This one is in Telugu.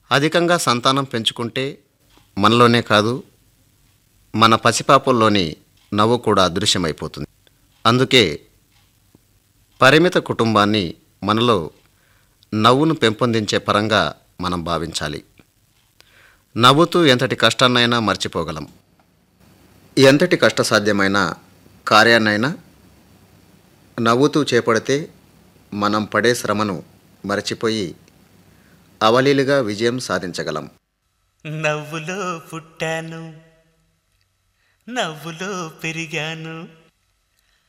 అధికంగా సంతానం పెంచుకుంటే మనలోనే కాదు మన పసిపాపల్లోని నవ్వు కూడా అదృశ్యమైపోతుంది అందుకే పరిమిత కుటుంబాన్ని మనలో నవ్వును పెంపొందించే పరంగా మనం భావించాలి నవ్వుతూ ఎంతటి కష్టాన్నైనా మర్చిపోగలం ఎంతటి కష్టసాధ్యమైన కార్యాన్నైనా నవ్వుతూ చేపడితే మనం పడే శ్రమను మరచిపోయి అవలీలుగా విజయం సాధించగలం నవ్వులో పుట్టాను నవ్వులో పెరిగాను